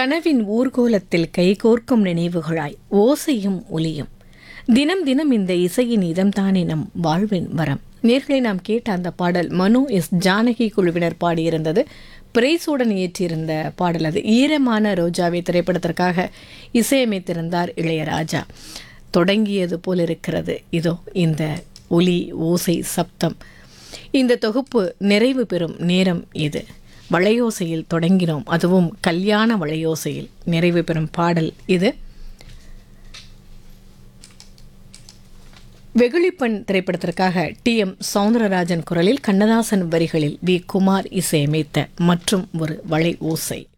கனவின் ஊர்கோலத்தில் கைகோர்க்கும் நினைவுகளாய் ஓசையும் ஒலியும் தினம் தினம் இந்த இசையின் இதம்தானே நம் வாழ்வின் வரம் நேர்களை நாம் கேட்ட அந்த பாடல் மனு எஸ் ஜானகி குழுவினர் பாடியிருந்தது பிரைஸுடன் இயற்றியிருந்த பாடல் அது ஈரமான ரோஜாவை திரைப்படத்திற்காக இசையமைத்திருந்தார் இளையராஜா தொடங்கியது போல் இருக்கிறது இதோ இந்த ஒலி ஓசை சப்தம் இந்த தொகுப்பு நிறைவு பெறும் நேரம் இது வளையோசையில் தொடங்கினோம் அதுவும் கல்யாண வளையோசையில் நிறைவு பெறும் பாடல் இது வெகுளிப்பண் திரைப்படத்திற்காக டி எம் சவுந்தரராஜன் குரலில் கண்ணதாசன் வரிகளில் வி குமார் இசையமைத்த மற்றும் ஒரு வளை ஓசை